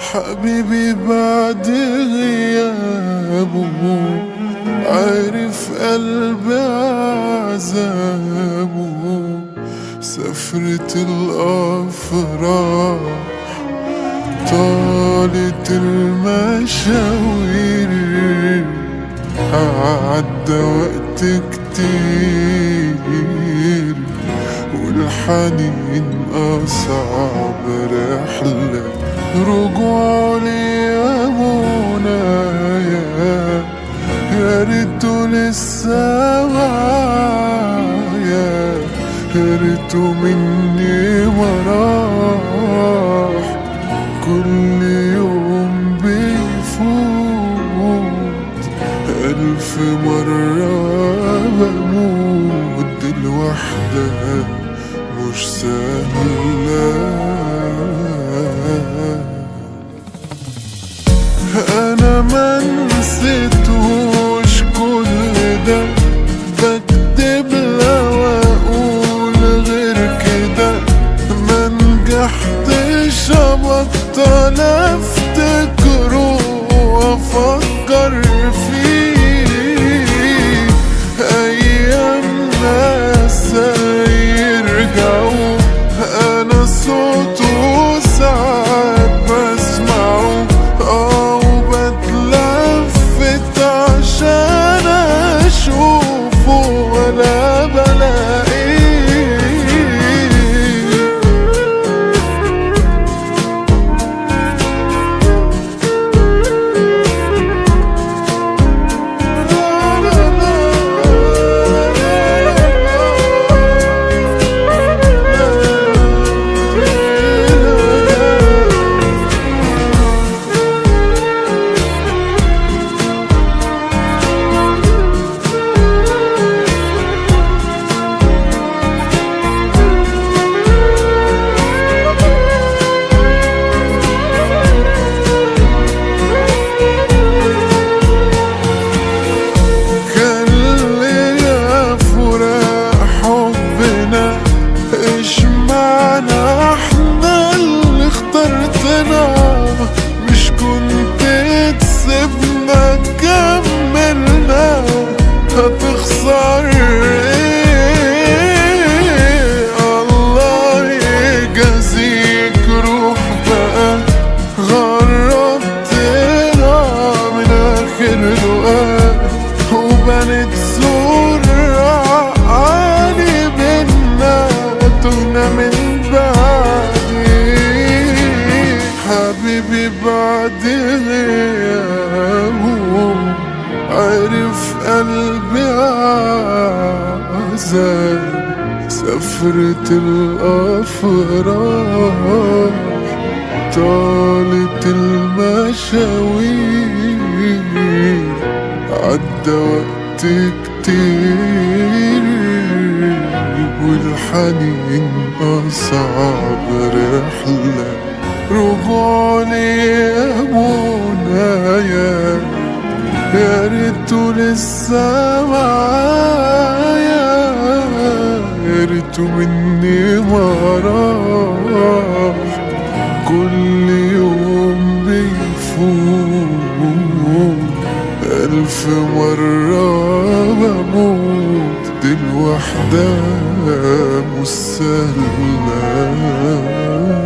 حبيبي بعد غيابه عارف قلبي عذابه سفرة الأفراح طالت المشاوير عدى وقت كتير والحنين أصعب رحلة رجوع لي يا منايا يا ريته لسه معايا يا ريته مني ما راح كل يوم بيفوت ألف مرة بموت الوحدة مش سهلة انا ما نسيتوش كل ده بكدب لو اقول غير كده ما نجحتش ابطل افتكره وافكر فيه ايام ناس يرجعوا انا صوته ساعات بسمعه اه وبتلفت عشان اشوفه ولا بلاقيه كان ليا فراق حبنا ايش معنى احنا اللي اخترتنا مش كنت تسيبنا كملنا هتخسر ايه الله يجازيك روح بقى غربتنا من اخر لقاء وبنت سرعة عالي بينا تهنا من بعدي حبيبي بعد غيابه عرف قلبي عذاب سفرة الأفراح طالت المشاوير عدى وقت كتير والحنين أصعب رحلة رجوع لي يا منايا يا ريته لسه معايا يا ريته مني ما راح كل يوم بيفوت ألف مرة بموت دي الوحدة مش سهلة